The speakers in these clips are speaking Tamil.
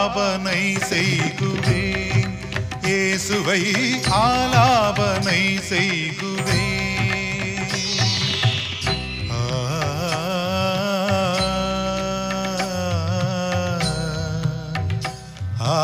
ஆலாபனை செய்குவேன் இயேசுவை ஆலாபனை செய்குவேன் ஆ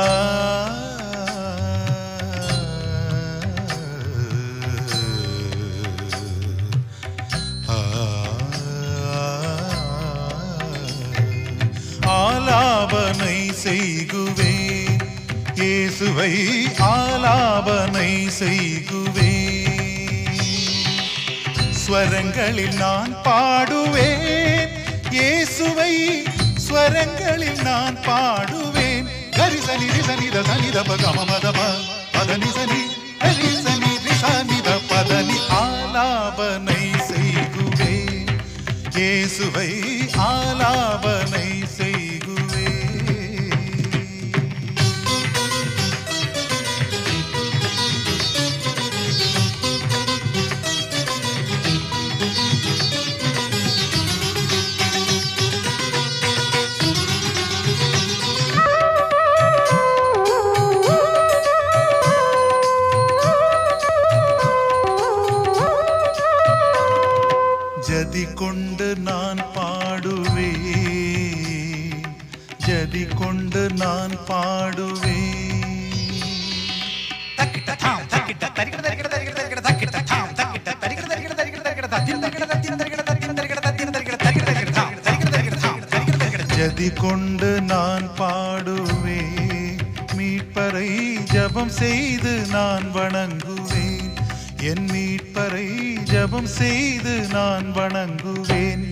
ஆலாபனை செய்குவேன் இயேசுவை ஆலாபனை செய்குவேன் ஸ்வரங்களில் நான் பாடுவேன் இயேசுவை ஸ்வரங்களில் நான் பாடுவேன் கரிசனி ரிசனித சனித பகம மதம பதனி சனி ஹரிசனி ரிசனித பதனி ஆலாபனை செய்குவேன் இயேசுவை ஆலாபனை செய்குவேன் ஜதி கொண்டு நான் பாடுவேன் ஜதி கொண்டு நான் பாடுவேன் தக்கிட்ட தாம் தக்கிட்ட தரிக்கிட தரிக்கிட தரிக்கிட தரிக்கிட தக்கிட்ட தாம் தக்கிட்ட தரிக்கிட தரிக்கிட தரிக்கிட தரிக்கிட தத்தின் தரிக்கிட தத்தின் தரிக்கிட தத்தின் தரிக்கிட தத்தின் தரிக்கிட தரிக்கிட தரிக்கிட தாம் தரிக்கிட தரிக்கிட தாம் தரிக்கிட தரிக்கிட ஜதி கொண்டு நான் பாடுவேன் மீட்பரை ஜபம் செய்து நான் வணங்குவேன் என் மீட்பரை ஜபம் செய்து நான் வணங்குவேன்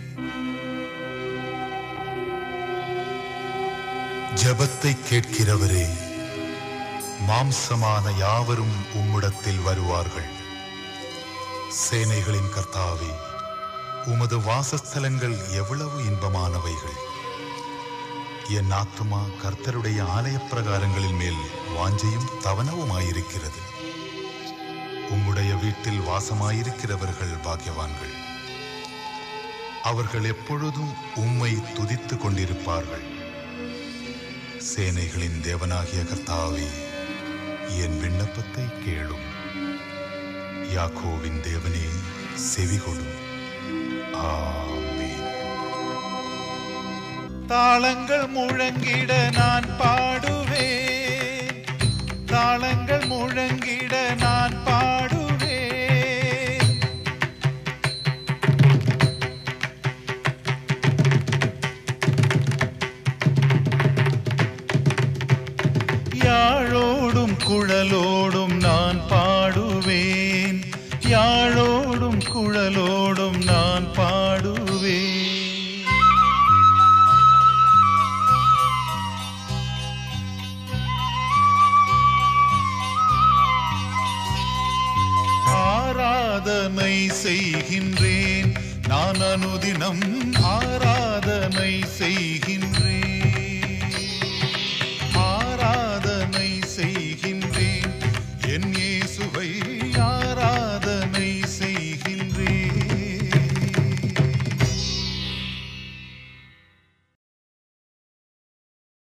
ஜெபத்தை கேட்கிறவரே மாம்சமான யாவரும் உம்மிடத்தில் வருவார்கள் சேனைகளின் கர்த்தாவே உமது வாசஸ்தலங்கள் எவ்வளவு இன்பமானவைகள் என் ஆத்துமா கர்த்தருடைய ஆலயப் பிரகாரங்களின் மேல் வாஞ்சையும் தவனவுமாயிருக்கிறது உம்முடைய வீட்டில் வாசமாயிருக்கிறவர்கள் பாக்கியவான்கள் அவர்கள் எப்பொழுதும் உம்மை துதித்துக் கொண்டிருப்பார்கள் சேனைகளின் தேவனாகிய கர்த்தாவே என் விண்ணப்பத்தை கேளும் யாக்கோவின் தேவனே செவிகொடும் ஆமென் தாளங்கள் முழங்கிட நான் பாடுவேன் தாளங்கள் முழங்கிட நான் பாடுவேன் யாழோடும் குழலோடும் நான் பாடுவேன் யாழோடும் குழலோடும் நான் பாடுவேன் ஆராதனை செய்கின்றேன் நான் அனுதினம் ஆராதனை செய்கின்றேன்